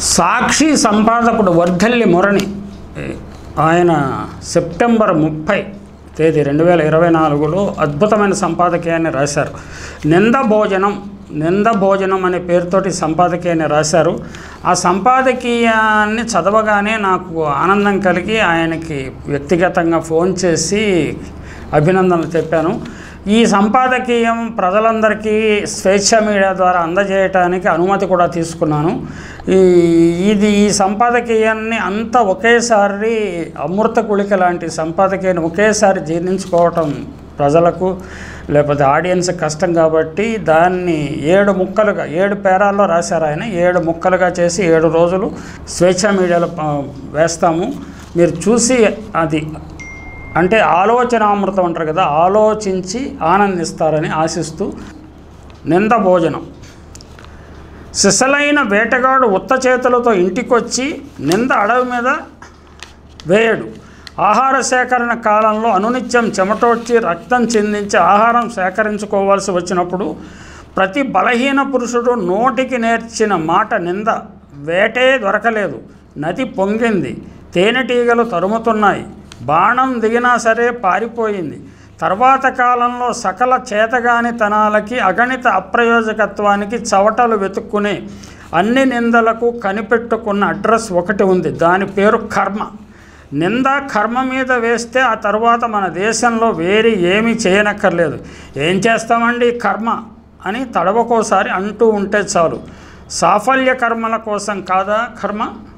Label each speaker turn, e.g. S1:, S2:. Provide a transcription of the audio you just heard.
S1: సాక్షి సంపాదకుడు వర్ధల్లి మురళి ఆయన సెప్టెంబర్ ముప్పై తేదీ రెండు వేల ఇరవై నాలుగులో అద్భుతమైన సంపాదకీయాన్ని రాశారు నింద భోజనం నింద భోజనం అనే పేరుతోటి సంపాదకీయాన్ని రాశారు ఆ సంపాదకీయాన్ని చదవగానే నాకు ఆనందం కలిగి ఆయనకి వ్యక్తిగతంగా ఫోన్ చేసి అభినందనలు చెప్పాను ఈ సంపాదకీయం ప్రజలందరికీ స్వేచ్ఛ మీడియా ద్వారా అందజేయటానికి అనుమతి కూడా తీసుకున్నాను ఈ ఇది ఈ సంపాదకీయాన్ని అంతా ఒకేసారి అమృత కుళిక లాంటి సంపాదకీయాన్ని ఒకేసారి జీర్ణించుకోవటం ప్రజలకు లేకపోతే ఆడియన్స్ కష్టం కాబట్టి దాన్ని ఏడు ముక్కలుగా ఏడు పేరాల్లో రాశారు ఆయన ఏడు ముక్కలుగా చేసి ఏడు రోజులు స్వేచ్ఛ మీడియాలో ఆ, వేస్తాము మీరు చూసి అది అంటే ఆలోచనామృతం అంటారు కదా ఆలోచించి ఆనందిస్తారని ఆశిస్తూ నింద భోజనం సిసలైన వేటగాడు ఉత్త చేతులతో ఇంటికొచ్చి నింద అడవి మీద వేయడు ఆహార సేకరణ కాలంలో అనునిత్యం చెమటోడ్చి రక్తం చిందించి ఆహారం సేకరించుకోవాల్సి వచ్చినప్పుడు ప్రతి బలహీన పురుషుడు నోటికి నేర్చిన మాట నింద వేటే దొరకలేదు నది పొంగింది తేనెటీగలు తరుముతున్నాయి బాణం దిగినా సరే పారిపోయింది తర్వాత కాలంలో సకల చేతగానితనాలకి అగణిత అప్రయోజకత్వానికి చవటలు వెతుక్కునే అన్ని నిందలకు కనిపెట్టుకున్న అడ్రస్ ఒకటి ఉంది దాని పేరు కర్మ నింద కర్మ మీద వేస్తే ఆ తర్వాత మన దేశంలో వేరే ఏమీ చేయనక్కర్లేదు ఏం చేస్తామండి కర్మ అని తడవకోసారి అంటూ ఉంటే చాలు సాఫల్య కర్మల కోసం కాదా కర్మ